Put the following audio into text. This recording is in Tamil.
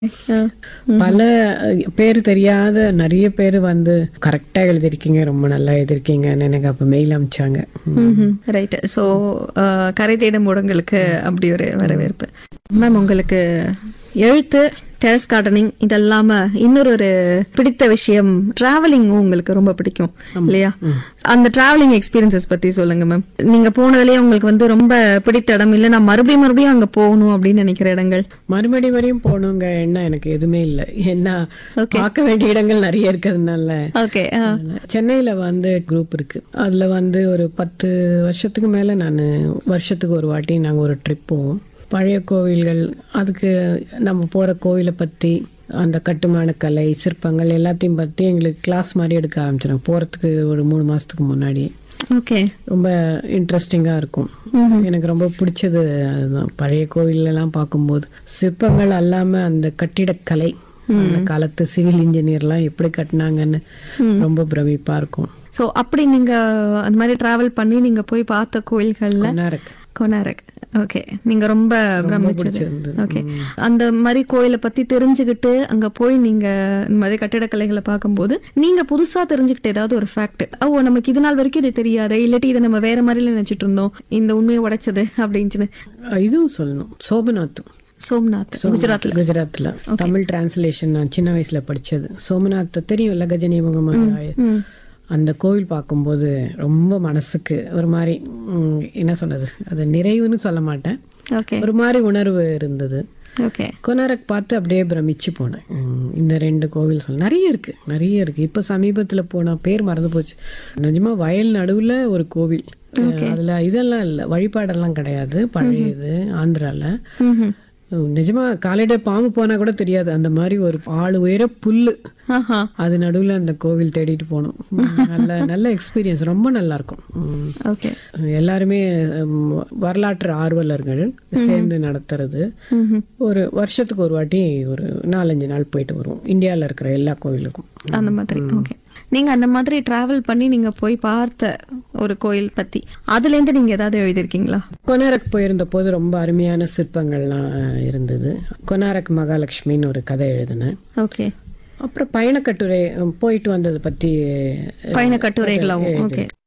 பல அஹ், பேர் தெரியாத நிறைய பேர் வந்து கரெக்டா எழுதிருக்கீங்க ரொம்ப நல்லா எழுதிருக்கீங்கன்னு எனக்கு அப்ப மெயில் அமிச்சாங்க ரைட் ஸோ கரை தேடும் முடங்களுக்கு அப்படி ஒரு வரவேற்பு மேம் உங்களுக்கு எழுத்து டெரஸ் கார்டனிங் இதெல்லாம இன்னொரு ஒரு பிடித்த விஷயம் டிராவலிங்கும் உங்களுக்கு ரொம்ப பிடிக்கும் இல்லையா அந்த டிராவலிங் எக்ஸ்பீரியன்சஸ் பத்தி சொல்லுங்க மேம் நீங்க போனதுலயே உங்களுக்கு வந்து ரொம்ப பிடித்த இடம் இல்ல நான் மறுபடியும் மறுபடியும் அங்க போகணும் அப்படின்னு நினைக்கிற இடங்கள் மறுபடி வரையும் போகணுங்க எண்ணம் எனக்கு எதுவுமே இல்லை ஏன்னா பார்க்க வேண்டிய இடங்கள் நிறைய இருக்கிறதுனால ஓகே சென்னையில வந்து குரூப் இருக்கு அதுல வந்து ஒரு பத்து வருஷத்துக்கு மேல நான் வருஷத்துக்கு ஒரு வாட்டி நாங்க ஒரு ட்ரிப் போவோம் பழைய கோவில்கள் அதுக்கு நம்ம போற கோவிலை பத்தி அந்த கட்டுமான கலை சிற்பங்கள் எல்லாத்தையும் பத்தி எங்களுக்கு கிளாஸ் மாதிரி எடுக்க ஆரம்பிச்சிடும் போறதுக்கு ஒரு மூணு மாசத்துக்கு முன்னாடி ஓகே ரொம்ப இன்ட்ரெஸ்டிங்காக இருக்கும் எனக்கு ரொம்ப பிடிச்சது அதுதான் பழைய கோவிலெல்லாம் பார்க்கும்போது சிற்பங்கள் அல்லாமல் அந்த கட்டிடக்கலை அந்த காலத்து சிவில் இன்ஜினியர்லாம் எப்படி கட்டினாங்கன்னு ரொம்ப பிரமிப்பா இருக்கும் ஸோ அப்படி நீங்க அந்த மாதிரி டிராவல் பண்ணி நீங்க போய் பார்த்த கோயில்கள்ல கொனாரக் கொனாரக் ஓகே நீங்க ரொம்ப பிரமிச்சது பிடிச்சிருந்தது. ஓகே அந்த மாதிரி கோயிலை பத்தி தெரிஞ்சுக்கிட்டு அங்க போய் நீங்க இந்த மாதிரி கட்டிடக்கலைகளை பார்க்கும்போது நீங்க புதுசா தெரிஞ்சுக்கிட்ட ஏதாவது ஒரு ஃபேக்ட் ஓ நமக்கு இது நாள் வரைக்கும் இது தெரியாது இல்லாட்டி இதை நம்ம வேற மாதிரில நினைச்சிட்டு இருந்தோம் இந்த உண்மையை உடைச்சது அப்படின்ட்டு அஹ் இதுவும் சொல்லணும் சோமநாத் சோம்நாத் குஜராத்ல குஜராத்ல தமிழ் டிரான்ஸ்லேஷன் நான் சின்ன வயசுல படிச்சது சோமநாத் தெரியும்ல கஜனி முகமது ம். அந்த கோவில் பார்க்கும்போது ரொம்ப மனசுக்கு ஒரு மாதிரி ம், என்ன சொல்றது அது நிறைவுன்னு சொல்ல மாட்டேன் ஓகே ஒரு மாதிரி உணர்வு இருந்தது ஓகே கொனாரக் பார்த்து அப்படியே பிரமிச்சு போனேன் ம், இந்த ரெண்டு கோவில் சொல்ல நிறைய இருக்கு நிறைய இருக்கு இப்போ சமீபத்தில் போன பேர் மறந்து போச்சு நிஜமா வயல் நடுவில் ஒரு கோவில் அதில் இதெல்லாம் இல்லை வழிபாடெல்லாம் கிடையாது பழையது ஆந்திரால ம்ஹும். நிஜமா காலையிட பாம்பு போனா கூட தெரியாது அந்த மாதிரி ஒரு ஆள் உயர புல்லு ஆஹா அது நடுவில் அந்த கோவில் தேடிட்டு போனோம் ம், நல்ல நல்ல எக்ஸ்பீரியன்ஸ் ரொம்ப நல்லா இருக்கும் ம். ஓகே எல்லாருமே ம், வரலாற்று ஆர்வலர்கள் சேர்ந்து நடத்துறது ம்ஹும். ஒரு வருஷத்துக்கு ஒரு வாட்டி ஒரு நாலஞ்சு நாள் போயிட்டு வருவோம் இந்தியாவில் இருக்கிற எல்லா கோவிலுக்கும் அந்த மாதிரி ஓகே நீங்க அந்த மாதிரி டிராவல் பண்ணி நீங்க போய் பார்த்த ஒரு கோயில் பத்தி அதுல இருந்து நீங்க ஏதாவது எழுதிருக்கீங்களா கொனாரக் போயிருந்த போது ரொம்ப அருமையான சிற்பங்கள்லாம் இருந்தது கொனாரக் மகாலட்சுமின்னு ஒரு கதை எழுதினேன் ஓகே அப்புறம் பயணக்கட்டுரை போயிட்டு வந்ததை பற்றி பயண கட்டுரைகளாவும் ஓகே